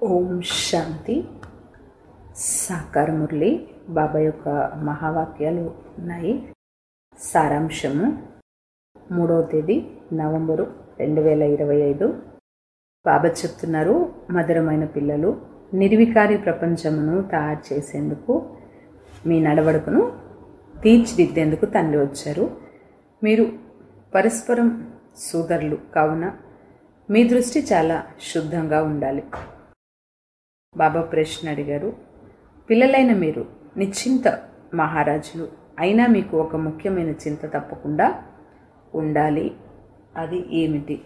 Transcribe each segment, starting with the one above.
ఓం శాంతి సాకార మురళి బాబా యొక్క మహావాక్యాలు ఉన్నాయి సారాంశము మూడవ తేదీ నవంబరు రెండు వేల ఇరవై ఐదు బాబా చెప్తున్నారు మధురమైన పిల్లలు నిర్వికారి ప్రపంచమును తయారు చేసేందుకు మీ నడవడుకును తీర్చిదిద్దేందుకు తండ్రి వచ్చారు మీరు పరస్పరం సోదరులు కావున మీ దృష్టి చాలా శుద్ధంగా ఉండాలి బాబా ప్రశ్న అడిగారు పిల్లలైన మీరు నిశ్చింత మహారాజులు అయినా మీకు ఒక ముఖ్యమైన చింత తప్పకుండా ఉండాలి అది ఏమిటి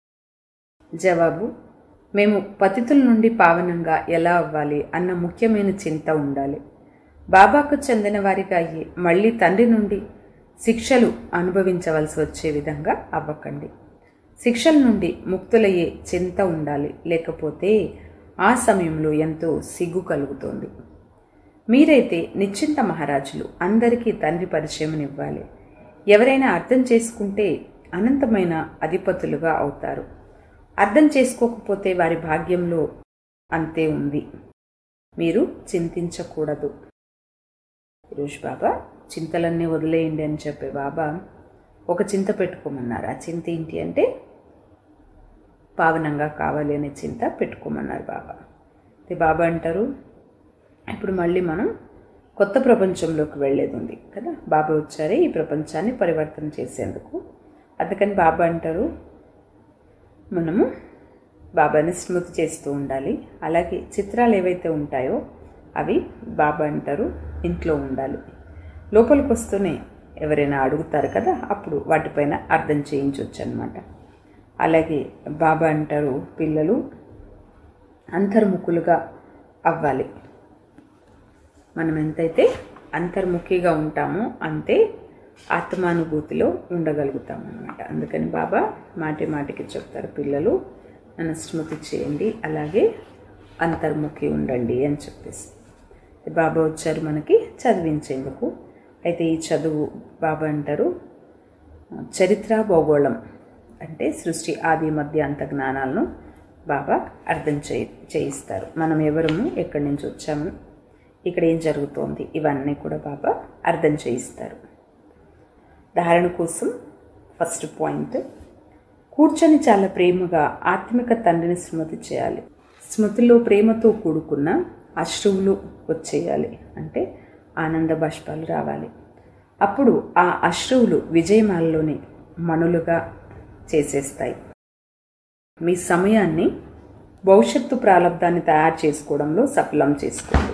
జవాబు మేము పతితుల నుండి పావనంగా ఎలా అవ్వాలి అన్న ముఖ్యమైన చింత ఉండాలి బాబాకు చెందిన వారిగా అయ్యి మళ్ళీ తండ్రి నుండి శిక్షలు అనుభవించవలసి వచ్చే విధంగా అవ్వకండి శిక్షల నుండి ముక్తులయ్యే చింత ఉండాలి లేకపోతే ఆ సమయంలో ఎంతో సిగ్గు కలుగుతోంది మీరైతే నిశ్చింత మహారాజులు అందరికీ తండ్రి పరిచయం ఇవ్వాలి ఎవరైనా అర్థం చేసుకుంటే అనంతమైన అధిపతులుగా అవుతారు అర్థం చేసుకోకపోతే వారి భాగ్యంలో అంతే ఉంది మీరు చింతించకూడదు ఈరోజు బాబా చింతలన్నీ వదిలేయండి అని చెప్పే బాబా ఒక చింత పెట్టుకోమన్నారు ఆ చింత ఏంటి అంటే పావనంగా కావాలి అనే చింత పెట్టుకోమన్నారు బాబా అయితే బాబా అంటారు ఇప్పుడు మళ్ళీ మనం కొత్త ప్రపంచంలోకి వెళ్ళేది ఉంది కదా బాబా వచ్చారే ఈ ప్రపంచాన్ని పరివర్తన చేసేందుకు అందుకని బాబా అంటారు మనము బాబాని స్మృతి చేస్తూ ఉండాలి అలాగే చిత్రాలు ఏవైతే ఉంటాయో అవి బాబా అంటారు ఇంట్లో ఉండాలి లోపలికి వస్తూనే ఎవరైనా అడుగుతారు కదా అప్పుడు వాటిపైన అర్థం చేయించవచ్చు అనమాట అలాగే బాబా అంటారు పిల్లలు అంతర్ముఖులుగా అవ్వాలి మనం ఎంతైతే అంతర్ముఖిగా ఉంటామో అంతే ఆత్మానుభూతిలో ఉండగలుగుతాం అనమాట అందుకని బాబా మాటి మాటికి చెప్తారు పిల్లలు నన్ను స్మృతి చేయండి అలాగే అంతర్ముఖి ఉండండి అని చెప్పేసి బాబా వచ్చారు మనకి చదివించేందుకు అయితే ఈ చదువు బాబా అంటారు చరిత్ర భూగోళం అంటే సృష్టి ఆది మధ్య అంత జ్ఞానాలను బాబా అర్థం చేయి చేయిస్తారు మనం ఎవరము ఎక్కడి నుంచి వచ్చాము ఇక్కడ ఏం జరుగుతోంది ఇవన్నీ కూడా బాబా అర్థం చేయిస్తారు ధారణ కోసం ఫస్ట్ పాయింట్ కూర్చొని చాలా ప్రేమగా ఆత్మిక తండ్రిని స్మృతి చేయాలి స్మృతిలో ప్రేమతో కూడుకున్న అశ్రువులు వచ్చేయాలి అంటే ఆనంద బాష్పాలు రావాలి అప్పుడు ఆ అశ్రువులు విజయమాలలోని మనులుగా చేసేస్తాయి మీ సమయాన్ని భవిష్యత్తు ప్రారంధాన్ని తయారు చేసుకోవడంలో సఫలం చేసుకోండి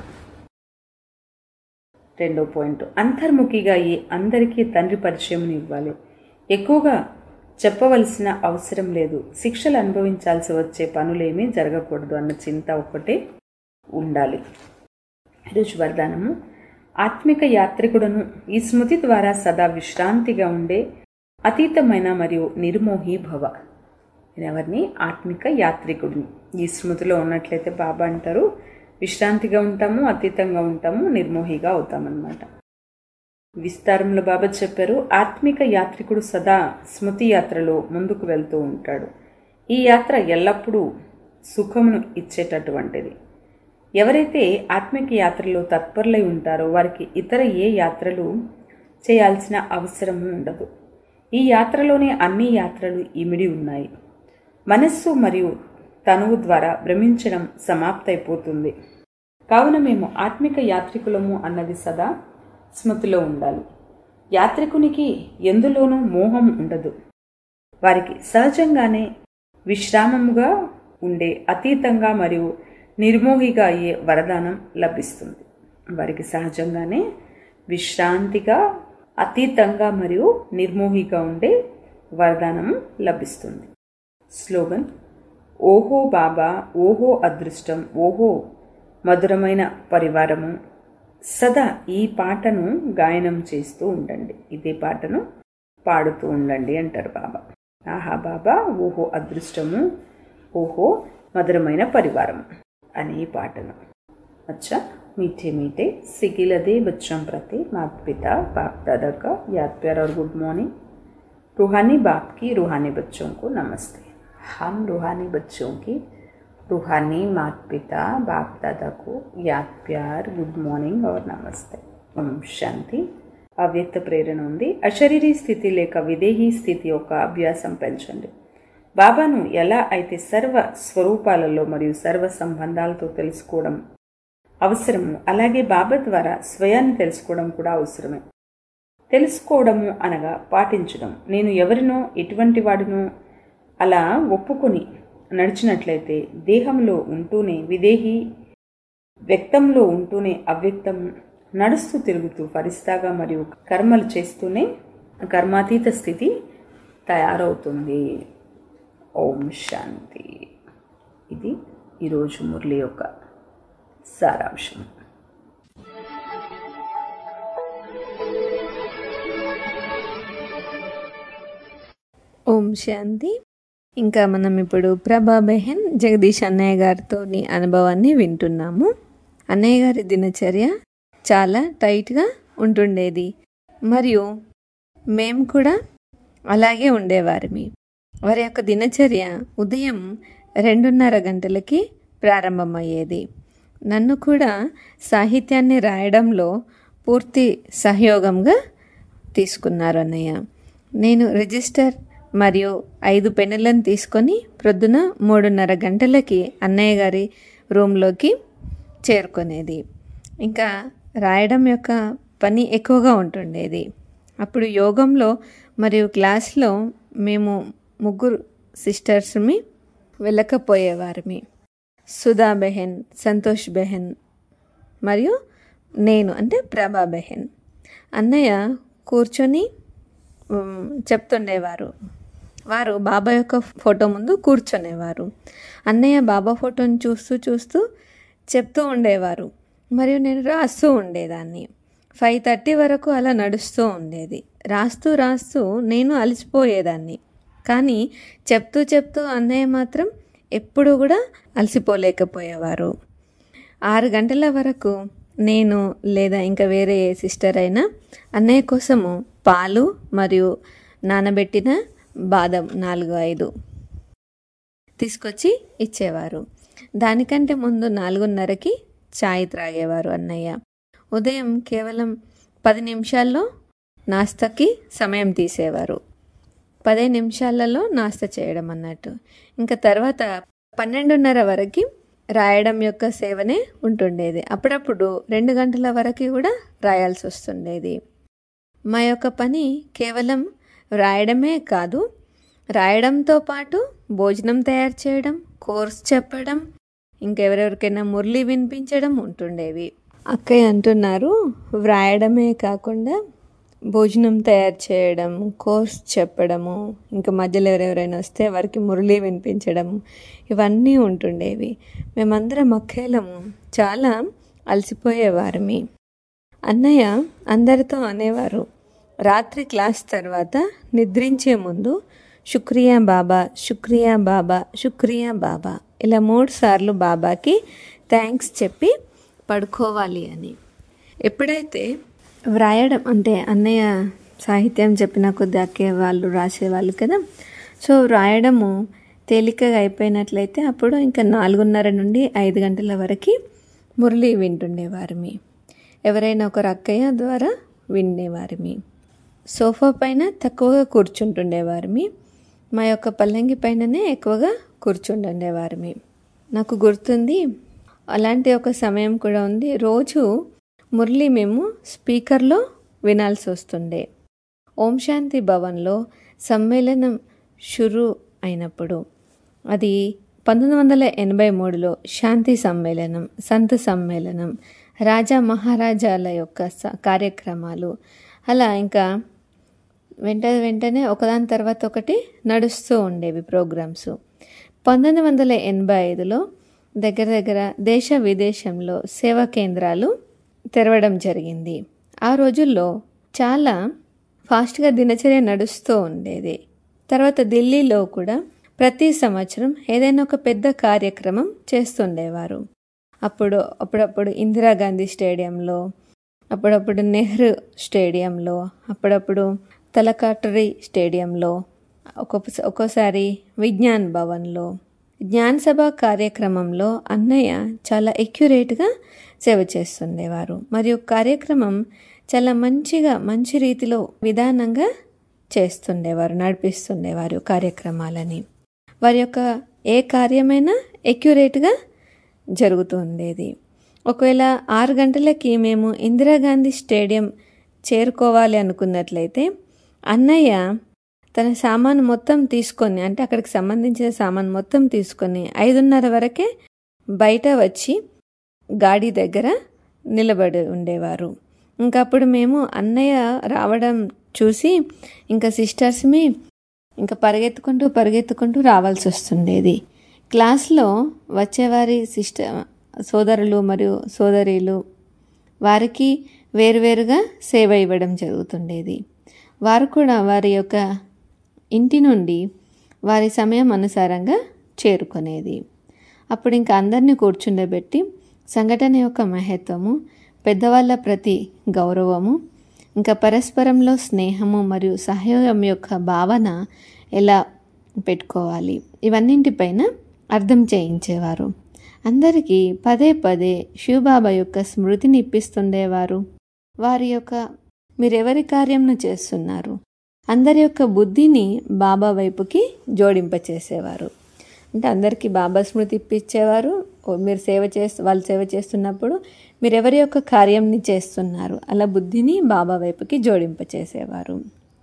రెండో పాయింట్ అంతర్ముఖిగా అయ్యి అందరికీ తండ్రి పరిచయం ఇవ్వాలి ఎక్కువగా చెప్పవలసిన అవసరం లేదు శిక్షలు అనుభవించాల్సి వచ్చే పనులేమీ జరగకూడదు అన్న చింత ఒక్కటే ఉండాలి ఈరోజు వరదానము ఆత్మిక యాత్రికుడును ఈ స్మృతి ద్వారా సదా విశ్రాంతిగా ఉండే అతీతమైన మరియు నిర్మోహి భవ ఎవరిని ఆత్మిక యాత్రికుడిని ఈ స్మృతిలో ఉన్నట్లయితే బాబా అంటారు విశ్రాంతిగా ఉంటాము అతీతంగా ఉంటాము నిర్మోహిగా అవుతామన్నమాట విస్తారంలో బాబా చెప్పారు ఆత్మిక యాత్రికుడు సదా స్మృతి యాత్రలో ముందుకు వెళ్తూ ఉంటాడు ఈ యాత్ర ఎల్లప్పుడూ సుఖమును ఇచ్చేటటువంటిది ఎవరైతే ఆత్మిక యాత్రలో తత్పరులై ఉంటారో వారికి ఇతర ఏ యాత్రలు చేయాల్సిన అవసరము ఉండదు ఈ యాత్రలోనే అన్ని యాత్రలు ఇమిడి ఉన్నాయి మనస్సు మరియు తనువు ద్వారా భ్రమించడం సమాప్తైపోతుంది కావున మేము ఆత్మిక యాత్రికులము అన్నది సదా స్మృతిలో ఉండాలి యాత్రికునికి ఎందులోనూ మోహం ఉండదు వారికి సహజంగానే విశ్రామముగా ఉండే అతీతంగా మరియు నిర్మోహిగా అయ్యే వరదానం లభిస్తుంది వారికి సహజంగానే విశ్రాంతిగా అతీతంగా మరియు నిర్మోహిగా ఉండే వరదానం లభిస్తుంది స్లోగన్ ఓహో బాబా ఓహో అదృష్టం ఓహో మధురమైన పరివారము సదా ఈ పాటను గాయనం చేస్తూ ఉండండి ఇదే పాటను పాడుతూ ఉండండి అంటారు బాబా ఆహా బాబా ఓహో అదృష్టము ఓహో మధురమైన పరివారం అని ఈ పాటను అచ్చా मीठे मीठे सिकिलदे बच्चों प्रति माता पिता बाप दादा का याद प्यार और गुड मॉर्निंग रूहानी बाप की रूहानी बच्चों को नमस्ते हम रूहानी बच्चों की रूहानी माता पिता बाप दादा को याद प्यार గుడ్ మార్నింగ్ और నమస్తే ఓం శాంతి అవ్యక్త ప్రేరణ ఉంది అశరీరీ స్థితి లేక విదేహీ స్థితి యొక్క అభ్యాసం పెంచండి బాబాను ఎలా అయితే సర్వ స్వరూపాలలో మరియు సర్వ సంబంధాలతో తెలుసుకోవడం అవసరము అలాగే బాబా ద్వారా స్వయాన్ని తెలుసుకోవడం కూడా అవసరమే తెలుసుకోవడము అనగా పాటించడం నేను ఎవరినో ఎటువంటి వాడినో అలా ఒప్పుకొని నడిచినట్లయితే దేహంలో ఉంటూనే విదేహి వ్యక్తంలో ఉంటూనే అవ్యక్తం నడుస్తూ తిరుగుతూ ఫరిస్తాగా మరియు కర్మలు చేస్తూనే కర్మాతీత స్థితి తయారవుతుంది ఓం శాంతి ఇది ఈరోజు మురళి యొక్క సారాంశం ఓం శాంతి ఇంకా మనం ఇప్పుడు ప్రభా బెహన్ జగదీష్ అన్నయ్య గారితో అనుభవాన్ని వింటున్నాము అన్నయ్య గారి దినచర్య చాలా టైట్గా ఉంటుండేది మరియు మేము కూడా అలాగే ఉండేవారిమి వారి యొక్క దినచర్య ఉదయం రెండున్నర గంటలకి ప్రారంభమయ్యేది నన్ను కూడా సాహిత్యాన్ని రాయడంలో పూర్తి సహయోగంగా తీసుకున్నారు అన్నయ్య నేను రిజిస్టర్ మరియు ఐదు పెన్నులను తీసుకొని ప్రొద్దున మూడున్నర గంటలకి అన్నయ్య గారి రూమ్లోకి చేరుకునేది ఇంకా రాయడం యొక్క పని ఎక్కువగా ఉంటుండేది అప్పుడు యోగంలో మరియు క్లాస్లో మేము ముగ్గురు సిస్టర్స్మి వెళ్ళకపోయేవారిమి సుధా బెహెన్ సంతోష్ బెహెన్ మరియు నేను అంటే ప్రభా బెహెన్ అన్నయ్య కూర్చొని చెప్తుండేవారు వారు బాబా యొక్క ఫోటో ముందు కూర్చునేవారు అన్నయ్య బాబా ఫోటోని చూస్తూ చూస్తూ చెప్తూ ఉండేవారు మరియు నేను రాస్తూ ఉండేదాన్ని ఫైవ్ థర్టీ వరకు అలా నడుస్తూ ఉండేది రాస్తూ రాస్తూ నేను అలసిపోయేదాన్ని కానీ చెప్తూ చెప్తూ అన్నయ్య మాత్రం ఎప్పుడు కూడా అలసిపోలేకపోయేవారు ఆరు గంటల వరకు నేను లేదా ఇంకా వేరే ఏ సిస్టర్ అయినా అన్నయ్య కోసము పాలు మరియు నానబెట్టిన బాదం నాలుగు ఐదు తీసుకొచ్చి ఇచ్చేవారు దానికంటే ముందు నాలుగున్నరకి ఛాయ్ త్రాగేవారు అన్నయ్య ఉదయం కేవలం పది నిమిషాల్లో నాస్తాకి సమయం తీసేవారు పదే నిమిషాలలో నాస్తా చేయడం అన్నట్టు ఇంకా తర్వాత పన్నెండున్నర వరకు రాయడం యొక్క సేవనే ఉంటుండేది అప్పుడప్పుడు రెండు గంటల వరకు కూడా రాయాల్సి వస్తుండేది మా యొక్క పని కేవలం రాయడమే కాదు రాయడంతో పాటు భోజనం తయారు చేయడం కోర్స్ చెప్పడం ఇంకెవరెవరికైనా మురళి వినిపించడం ఉంటుండేవి అక్కయ్య అంటున్నారు వ్రాయడమే కాకుండా భోజనం తయారు చేయడం కోర్స్ చెప్పడము ఇంకా మధ్యలో ఎవరెవరైనా వస్తే వారికి మురళి వినిపించడం ఇవన్నీ ఉంటుండేవి మేమందరం అక్కయ్యలము చాలా అలసిపోయేవారమి అన్నయ్య అందరితో అనేవారు రాత్రి క్లాస్ తర్వాత నిద్రించే ముందు శుక్రియా బాబా శుక్రియా బాబా శుక్రియా బాబా ఇలా మూడు సార్లు బాబాకి థ్యాంక్స్ చెప్పి పడుకోవాలి అని ఎప్పుడైతే వ్రాయడం అంటే అన్నయ్య సాహిత్యం చెప్పిన కొద్ది అక్కే వాళ్ళు రాసేవాళ్ళు కదా సో వ్రాయడము తేలికగా అయిపోయినట్లయితే అప్పుడు ఇంకా నాలుగున్నర నుండి ఐదు గంటల వరకు మురళి వింటుండేవారిమి ఎవరైనా ఒకరు అక్కయ్య ద్వారా వినేవారిమి సోఫా పైన తక్కువగా కూర్చుంటుండేవారిమి మా యొక్క పల్లంగి పైననే ఎక్కువగా కూర్చుంటుండేవారిమి నాకు గుర్తుంది అలాంటి ఒక సమయం కూడా ఉంది రోజు మురళి మేము స్పీకర్లో వినాల్సి వస్తుండే ఓం శాంతి భవన్లో సమ్మేళనం షురు అయినప్పుడు అది పంతొమ్మిది వందల ఎనభై మూడులో శాంతి సమ్మేళనం సంత సమ్మేళనం రాజా మహారాజాల యొక్క కార్యక్రమాలు అలా ఇంకా వెంట వెంటనే ఒకదాని తర్వాత ఒకటి నడుస్తూ ఉండేవి ప్రోగ్రామ్స్ పంతొమ్మిది వందల ఎనభై ఐదులో దగ్గర దగ్గర దేశ విదేశంలో సేవా కేంద్రాలు తెరవడం జరిగింది ఆ రోజుల్లో చాలా ఫాస్ట్గా దినచర్య నడుస్తూ ఉండేది తర్వాత ఢిల్లీలో కూడా ప్రతి సంవత్సరం ఏదైనా ఒక పెద్ద కార్యక్రమం చేస్తుండేవారు అప్పుడు అప్పుడప్పుడు ఇందిరాగాంధీ స్టేడియంలో అప్పుడప్పుడు నెహ్రూ స్టేడియంలో అప్పుడప్పుడు తలకాటరీ స్టేడియంలో ఒక్కొక్క ఒక్కోసారి విజ్ఞాన్ భవన్లో జ్ఞాన సభ కార్యక్రమంలో అన్నయ్య చాలా ఎక్యురేట్గా సేవ చేస్తుండేవారు మరియు కార్యక్రమం చాలా మంచిగా మంచి రీతిలో విధానంగా చేస్తుండేవారు నడిపిస్తుండేవారు కార్యక్రమాలని వారి యొక్క ఏ కార్యమైనా ఎక్యురేట్గా జరుగుతూ ఉండేది ఒకవేళ ఆరు గంటలకి మేము ఇందిరాగాంధీ స్టేడియం చేరుకోవాలి అనుకున్నట్లయితే అన్నయ్య తన సామాను మొత్తం తీసుకొని అంటే అక్కడికి సంబంధించిన సామాను మొత్తం తీసుకొని ఐదున్నర వరకే బయట వచ్చి గాడి దగ్గర నిలబడి ఉండేవారు ఇంకా అప్పుడు మేము అన్నయ్య రావడం చూసి ఇంకా సిస్టర్స్మి ఇంకా పరిగెత్తుకుంటూ పరిగెత్తుకుంటూ రావాల్సి వస్తుండేది క్లాస్లో వచ్చేవారి సిస్టర్ సోదరులు మరియు సోదరీలు వారికి వేరువేరుగా సేవ ఇవ్వడం జరుగుతుండేది వారు కూడా వారి యొక్క ఇంటి నుండి వారి సమయం అనుసారంగా చేరుకునేది అప్పుడు ఇంకా అందరినీ కూర్చుండబెట్టి సంఘటన యొక్క మహత్వము పెద్దవాళ్ళ ప్రతి గౌరవము ఇంకా పరస్పరంలో స్నేహము మరియు సహయోగం యొక్క భావన ఎలా పెట్టుకోవాలి ఇవన్నింటిపైన అర్థం చేయించేవారు అందరికీ పదే పదే శివబాబా యొక్క స్మృతిని ఇప్పిస్తుండేవారు వారి యొక్క మీరెవరి కార్యంను చేస్తున్నారు అందరి యొక్క బుద్ధిని బాబా వైపుకి జోడింపచేసేవారు అంటే అందరికీ బాబా స్మృతి ఇప్పించేవారు ఓ మీరు సేవ చేస్తూ వాళ్ళు సేవ చేస్తున్నప్పుడు మీరు ఎవరి యొక్క కార్యంని చేస్తున్నారు అలా బుద్ధిని బాబా వైపుకి జోడింపచేసేవారు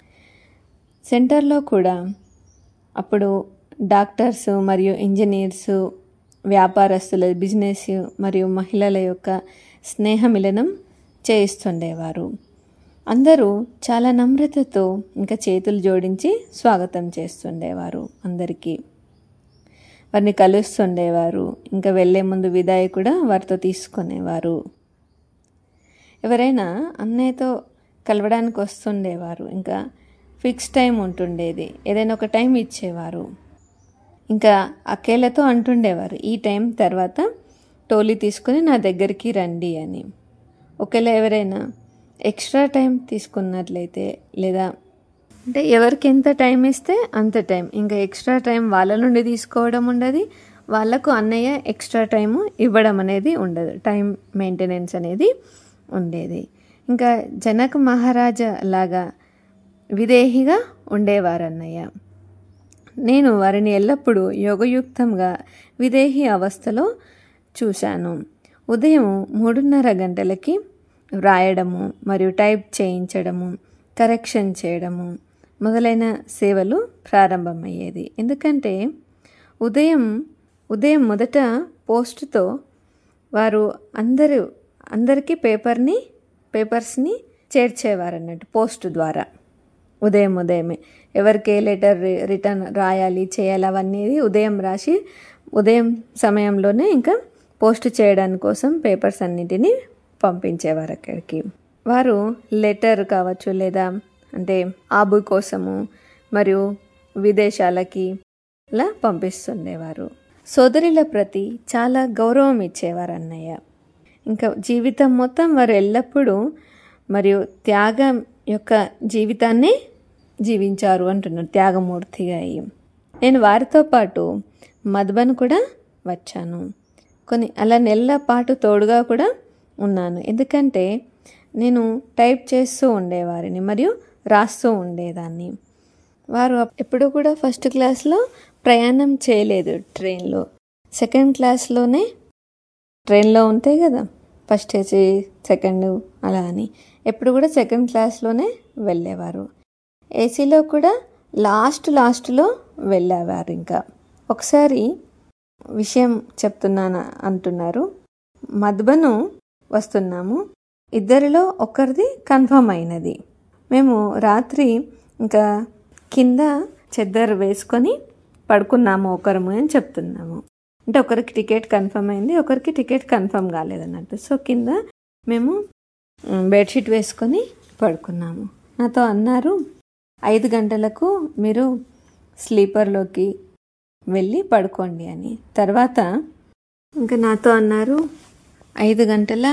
సెంటర్లో కూడా అప్పుడు డాక్టర్స్ మరియు ఇంజనీర్స్ వ్యాపారస్తుల బిజినెస్ మరియు మహిళల యొక్క స్నేహమిలనం చేయిస్తుండేవారు అందరూ చాలా నమ్రతతో ఇంకా చేతులు జోడించి స్వాగతం చేస్తుండేవారు అందరికీ వారిని కలుస్తుండేవారు ఇంకా వెళ్ళే ముందు విదాయి కూడా వారితో తీసుకునేవారు ఎవరైనా అన్నయ్యతో కలవడానికి వస్తుండేవారు ఇంకా ఫిక్స్ టైం ఉంటుండేది ఏదైనా ఒక టైం ఇచ్చేవారు ఇంకా అకేలతో అంటుండేవారు ఈ టైం తర్వాత టోలీ తీసుకొని నా దగ్గరికి రండి అని ఒకవేళ ఎవరైనా ఎక్స్ట్రా టైం తీసుకున్నట్లయితే లేదా అంటే ఎవరికి ఎంత టైం ఇస్తే అంత టైం ఇంకా ఎక్స్ట్రా టైం వాళ్ళ నుండి తీసుకోవడం ఉండదు వాళ్ళకు అన్నయ్య ఎక్స్ట్రా టైము ఇవ్వడం అనేది ఉండదు టైం మెయింటెనెన్స్ అనేది ఉండేది ఇంకా జనక మహారాజా లాగా విదేహిగా ఉండేవారు అన్నయ్య నేను వారిని ఎల్లప్పుడూ యోగయుక్తంగా విదేహి అవస్థలో చూశాను ఉదయం మూడున్నర గంటలకి వ్రాయడము మరియు టైప్ చేయించడము కరెక్షన్ చేయడము మొదలైన సేవలు ప్రారంభమయ్యేది ఎందుకంటే ఉదయం ఉదయం మొదట పోస్టుతో వారు అందరూ అందరికీ పేపర్ని పేపర్స్ని చేర్చేవారు అన్నట్టు పోస్ట్ ద్వారా ఉదయం ఉదయమే ఎవరికి ఏ లెటర్ రిటర్న్ రాయాలి చేయాలి అవన్నీ ఉదయం రాసి ఉదయం సమయంలోనే ఇంకా పోస్ట్ చేయడానికి కోసం పేపర్స్ అన్నిటినీ పంపించేవారు అక్కడికి వారు లెటర్ కావచ్చు లేదా అంటే ఆబు కోసము మరియు విదేశాలకి ఇలా పంపిస్తుండేవారు సోదరుల ప్రతి చాలా గౌరవం ఇచ్చేవారు అన్నయ్య ఇంకా జీవితం మొత్తం వారు ఎల్లప్పుడూ మరియు త్యాగం యొక్క జీవితాన్ని జీవించారు అంటున్నారు త్యాగమూర్తిగా అయ్యి నేను వారితో పాటు మధుబన్ కూడా వచ్చాను కొన్ని అలా నెలల పాటు తోడుగా కూడా ఉన్నాను ఎందుకంటే నేను టైప్ చేస్తూ ఉండేవారిని మరియు రాస్తూ ఉండేదాన్ని వారు ఎప్పుడు కూడా ఫస్ట్ క్లాస్లో ప్రయాణం చేయలేదు ట్రైన్లో సెకండ్ క్లాస్లోనే ట్రైన్లో ఉంటాయి కదా ఫస్ట్ ఏసీ సెకండ్ అలా అని ఎప్పుడు కూడా సెకండ్ క్లాస్లోనే వెళ్ళేవారు ఏసీలో కూడా లాస్ట్ లాస్ట్లో వెళ్ళేవారు ఇంకా ఒకసారి విషయం చెప్తున్నాను అంటున్నారు మధుబను వస్తున్నాము ఇద్దరిలో ఒకరిది కన్ఫర్మ్ అయినది మేము రాత్రి ఇంకా కింద చెద్దరు వేసుకొని పడుకున్నాము ఒకరము అని చెప్తున్నాము అంటే ఒకరికి టికెట్ కన్ఫర్మ్ అయింది ఒకరికి టికెట్ కన్ఫర్మ్ కాలేదన్నట్టు సో కింద మేము బెడ్షీట్ వేసుకొని పడుకున్నాము నాతో అన్నారు ఐదు గంటలకు మీరు స్లీపర్లోకి వెళ్ళి పడుకోండి అని తర్వాత ఇంకా నాతో అన్నారు ఐదు గంటల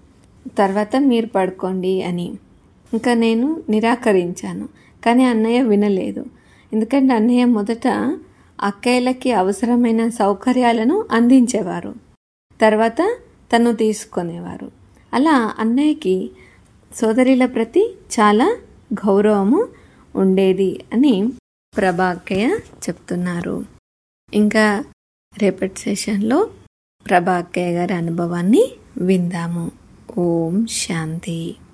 తర్వాత మీరు పడుకోండి అని ఇంకా నేను నిరాకరించాను కానీ అన్నయ్య వినలేదు ఎందుకంటే అన్నయ్య మొదట అక్కయ్యలకి అవసరమైన సౌకర్యాలను అందించేవారు తర్వాత తను తీసుకునేవారు అలా అన్నయ్యకి సోదరిల ప్రతి చాలా గౌరవము ఉండేది అని ప్రభా అక్కయ్య చెప్తున్నారు ఇంకా రేపటి సెషన్లో ప్రభా అక్కయ్య గారి అనుభవాన్ని విందాము ఓం శాంతి